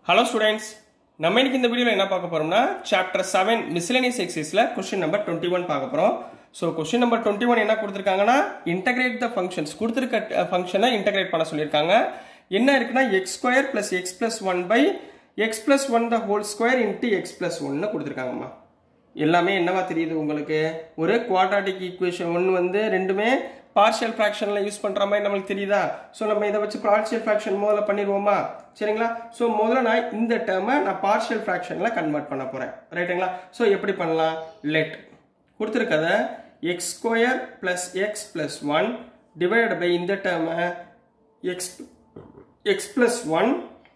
hello students நம்ம இன்னைக்கு இந்த வீடியோவில் என்ன பார்க்க போறோம்னா சாப்டர் செவன் மிஸ்லனியஸ் எக்ஸைஸில் கொஸ்டின் நம்பர் டுவெண்ட்டி ஒன் பார்க்க போகிறோம் so question number twenty one என்ன கொடுத்துருக்காங்கன்னா இன்டகிரேட் த ஃபங்க்ஷன்ஸ் கொடுத்துருக்க ஃபங்க்ஷனை இன்டகிரேட் பண்ண சொல்லியிருக்காங்க என்ன இருக்குன்னா x square plus x plus one by x plus one the whole square into x plus ஒன்னு கொடுத்துருக்காங்கம்மா எல்லாமே என்னவா தெரியுது உங்களுக்கு ஒரு குவாட்ராட்டிக் ஈக்குவேஷன் ஒன்று வந்து ரெண்டுமே பார்ஷியல் ஃப்ராக்ஷனில் யூஸ் பண்ணுற மாதிரி நம்மளுக்கு தெரியுதா ஸோ நம்ம இதை வச்சு பார்ஷியல் ஃப்ராக்ஷன் முதல்ல பண்ணிடுவோமா சரிங்களா ஸோ முதல்ல நான் இந்த டேர்மை நான் பார்ஷியல் ஃப்ராக்ஷனில் கன்வெர்ட் பண்ண போகிறேன் ரைட்டுங்களா ஸோ எப்படி பண்ணலாம் லெட் கொடுத்துருக்கத x square plus x plus one divide by இந்த டேர்மை x x plus one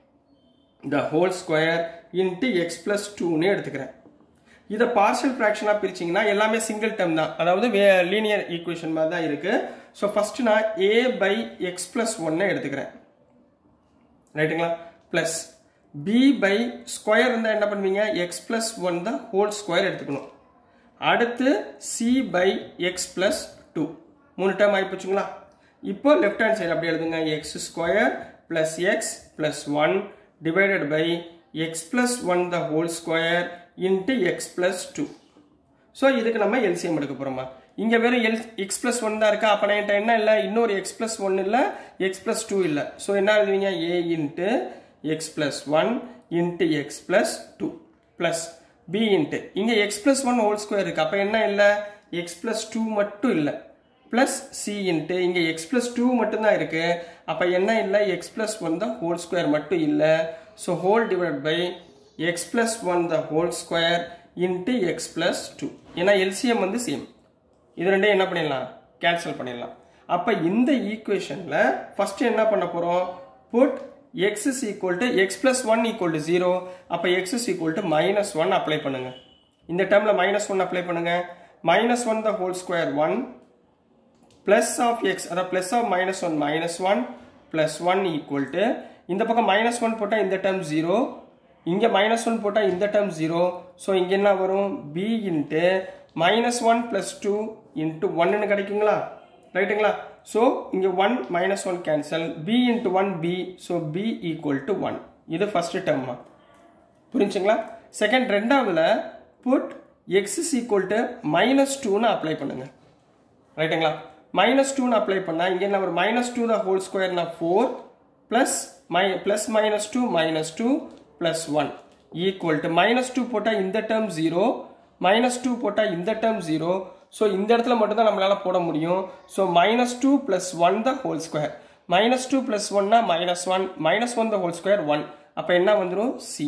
the whole square into x plus டூன்னு எடுத்துக்கிறேன் இதை பார்ஷியல் ஃப்ராக்ஷனாக பிரிச்சிங்கன்னா எல்லாமே சிங்கிள் டேர்ம் தான் அதாவது லீனியர் ஈக்குவேஷன் மாதிரி தான் இருக்குது ஸோ ஃபஸ்ட்டு நான் ஏ பை எக்ஸ் ப்ளஸ் ஒன்னை எடுத்துக்கிறேன் ரைட்டுங்களா ப்ளஸ் பி பை ஸ்கொயர் இருந்தால் என்ன பண்ணுவீங்க எக்ஸ் ப்ளஸ் ஒன் தான் ஹோல் ஸ்கொயர் எடுத்துக்கணும் அடுத்து C by x plus two மூணு டேர்ம் ஆகிப்போச்சுங்களா இப்போ லெஃப்ட் ஹேண்ட் சைடு அப்படி எழுதுங்க x square plus x plus one divided by x plus one the whole square into x plus two so இதுக்கு நம்ம எல்சிஎம் எடுக்க போகிறோமா இங்கே வெறும் எல் எக்ஸ் ப்ளஸ் ஒன் தான் இருக்கா அப்போ என்கிட்ட என்ன இல்லை இன்னொரு எக்ஸ் ப்ளஸ் ஒன் இல்லை எக்ஸ் ப்ளஸ் டூ இல்லை ஸோ என்ன எழுதுவீங்க A into x plus one into x plus two plus B into இங்கே x plus one whole square இருக்குது அப்போ என்ன இல்லை எக்ஸ் ப்ளஸ் டூ மட்டும் இல்லை ப்ளஸ் சி இன்ட்டு இங்கே எக்ஸ் ப்ளஸ் டூ மட்டும்தான் இருக்குது அப்போ என்ன இல்லை எக்ஸ் ப்ளஸ் ஒன் தான் ஹோல் ஸ்கொயர் மட்டும் இல்லை so whole divide by x plus one the whole square into x plus two ஏன்னா எல்சிஎம் வந்து சேம் இது ரெண்டையும் என்ன பண்ணிடலாம் கேன்சல் பண்ணிடலாம் அப்போ இந்த ஈக்குவேஷனில் ஃபஸ்ட்டு என்ன பண்ண போகிறோம் put x is equal to x plus one equal to zero அப்போ x is equal to minus one apply பண்ணுங்க இந்த டேர்மில் மைனஸ் ஒன் அப்ளை பண்ணுங்க minus one the whole square one plus of x அதாவது plus of minus one minus one plus one equal to இந்த பக்கம் minus one போட்டால் இந்த term zero இங்கே மைனஸ் ஒன் போட்டால் இந்த டேர்ம் ஜீரோ ஸோ இங்கே என்ன வரும் B into minus one plus two into ஒன்னு கிடைக்குங்களா ரைட்டுங்களா ஸோ இங்கே one minus one cancel B into one B so B equal to one இது ஃபஸ்ட்டு டேர்மா புரிஞ்சுங்களா செகண்ட் ரெண்டாவதுல put x is equal to minus டூன்னு அப்ளை பண்ணுங்க ரைட்டுங்களா மைனஸ் டூன்னு அப்ளை பண்ணால் இங்கே என்ன ஒரு மைனஸ் டூ த ஹோல் ஸ்கொயர்னா four plus my plus minus two minus two plus one equal to minus two போட்டால் இந்த டேர்ம் ஜீரோ மைனஸ் டூ போட்டால் இந்த டேர்ம் ஜீரோ ஸோ இந்த இடத்துல மட்டும்தான் நம்மளால் போட முடியும் so minus two plus one the whole square minus two plus ஒன்னா minus one minus one the whole square one அப்போ என்ன வந்துடும் C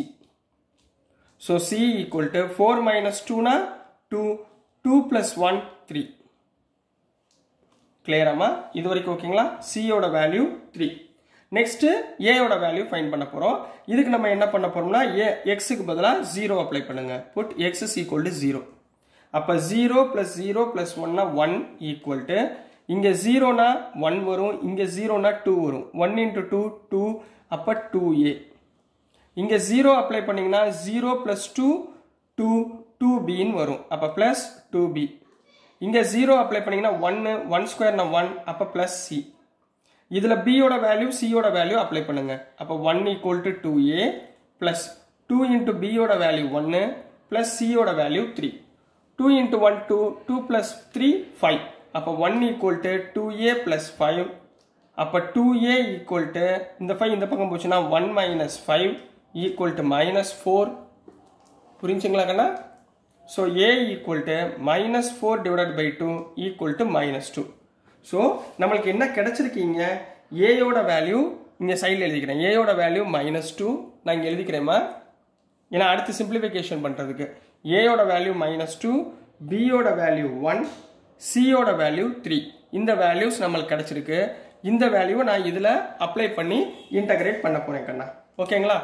so C equal to four minus டூனா two two plus one three கிளியராமா இது வரைக்கும் ஓகேங்களா சியோட வேல்யூ த்ரீ நெக்ஸ்ட் ஏயோட வேல்யூ ஃபைன் பண்ண போகிறோம் இதுக்கு நம்ம என்ன பண்ண போறோம்னா ஏ எக்ஸுக்கு பதிலாக ஜீரோ அப்ளை பண்ணுங்க put x is equal to zero அப்போ ஜீரோ ப்ளஸ் ஜீரோ ப்ளஸ் ஒன்னா ஒன் ஈக்குவல் டு இங்கே ஜீரோனா ஒன் வரும் இங்கே ஜீரோனா டூ வரும் ஒன் இன்ட்டு டூ டூ அப்போ டூ ஏ இங்கே ஜீரோ அப்ளை பண்ணிங்கன்னா zero plus two two two பின்னு வரும் அப்போ ப்ளஸ் டூ பி இங்கே ஜீரோ அப்ளை பண்ணிங்கன்னா ஒன்று ஒன் ஸ்கொயர்னா ஒன் அப்போ ப்ளஸ் சி இதில் பியோட வேல்யூ சியோட வேல்யூ அப்ளை பண்ணுங்க அப்போ one equal to two A plus two into பியோட வேல்யூ ஒன்று ப்ளஸ் சியோட value three two into one two two plus three five அப்போ one equal to two A plus five அப்போ டூ ஏ ஈக்குவல் டு இந்த five இந்த பக்கம் போச்சுன்னா one minus five equal to minus four புரிஞ்சுங்களா கண்ணா so A equal to minus four divided by two equal to minus two so நம்மளுக்கு என்ன கிடைச்சிருக்கீங்க ஏயோட value இங்கே சைடில் எழுதிக்கிறேன் ஏயோட வேல்யூ மைனஸ் டூ நான் இங்கே எழுதிக்கிறேம்மா ஏன்னா அடுத்து சிம்பிளிஃபிகேஷன் பண்ணுறதுக்கு ஏயோட வேல்யூ மைனஸ் டூ பியோட வேல்யூ ஒன் சியோட வேல்யூ த்ரீ இந்த வேல்யூஸ் நம்மளுக்கு கிடைச்சிருக்கு இந்த வேல்யூவை நான் இதில் அப்ளை பண்ணி இன்டகிரேட் பண்ண போகிறேன் கண்ணா ஓகேங்களா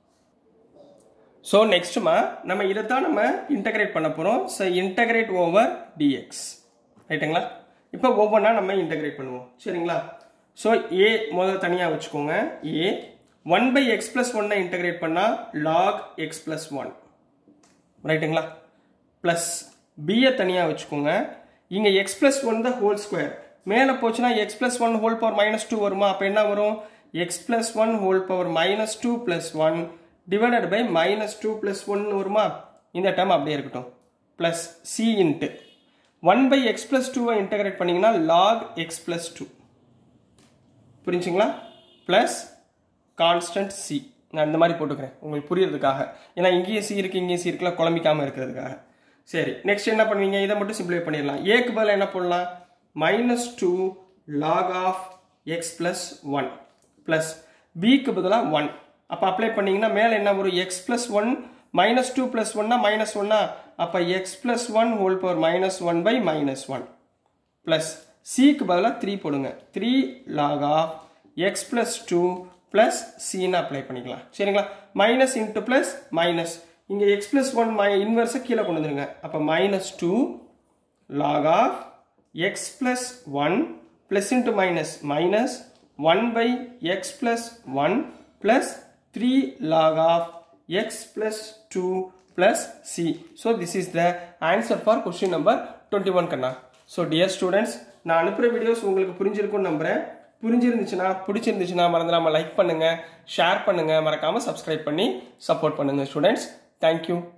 ஸோ நெக்ஸ்ட்டுமா நம்ம இதை தான் நம்ம இன்டகிரேட் பண்ண போகிறோம் ஸோ இன்டகிரேட் ஓவர் டிஎக்ஸ் ரைட்டுங்களா இப்போ ஒவ்வொன்றா நம்ம இன்டகிரேட் பண்ணுவோம் சரிங்களா ஸோ ஏ முதல்ல தனியாக வச்சுக்கோங்க A one by x plus ஒன்னை இன்டகிரேட் பண்ணால் லாக் எக்ஸ் ப்ளஸ் ஒன் ரைட்டுங்களா ப்ளஸ் பியை தனியாக வச்சுக்கோங்க இங்கே எக்ஸ் ப்ளஸ் ஒன் தான் ஹோல் ஸ்கொயர் மேலே போச்சுன்னா x plus one whole power minus two வருமா அப்போ என்ன வரும் x plus one whole power minus two plus one divided by minus two plus ஒன்று வருமா இந்த டேர்ம் அப்படியே இருக்கட்டும் plus C into one by x plus டூவை இன்டகிரேட் பண்ணிங்கன்னா லாக் எக்ஸ் ப்ளஸ் டூ புரிஞ்சுங்களா ப்ளஸ் கான்ஸ்டன்ட் சி நான் இந்த மாதிரி போட்டுக்கிறேன் உங்களுக்கு புரியறதுக்காக ஏன்னா இங்கேயும் சி இருக்குது இங்கேயும் சி இருக்குல்ல குழம்பிக்காமல் இருக்கிறதுக்காக சரி நெக்ஸ்ட் என்ன பண்ணுவீங்க இதை மட்டும் சிம்பிளை பண்ணிடலாம் ஏக்கு பதிலாக என்ன பண்ணலாம் minus two log of x plus one plus பிக்கு பதிலாக ஒன் அப்போ அப்ளை பண்ணிங்கன்னா மேலே என்ன வரும் x plus one minus two plus ஒன்னா மைனஸ் ஒன்னா அப்போ x plus one whole power minus one by minus one plus சிக்கு பதிலாக த்ரீ போடுங்க three log of x plus two plus சின்னு அப்ளை பண்ணிக்கலாம் சரிங்களா மைனஸ் இன்ட்டு ப்ளஸ் மைனஸ் இங்கே எக்ஸ் ப்ளஸ் ஒன் மை இன்வர்ஸை கீழே கொண்டு வந்துருங்க அப்போ minus two log of x plus one plus into minus minus one by x plus one plus three log of x plus two plus C so this is the answer for question number twenty one கண்ணா so dear students நான் அனுப்புகிற videos உங்களுக்கு புரிஞ்சிருக்கும்னு நம்புகிறேன் புரிஞ்சிருந்துச்சுன்னா பிடிச்சிருந்துச்சுன்னா மறந்துடாமல் like பண்ணுங்கள் share பண்ணுங்கள் மறக்காமல் சப்ஸ்கிரைப் பண்ணி சப்போர்ட் பண்ணுங்கள் ஸ்டூடெண்ட்ஸ் தேங்க்யூ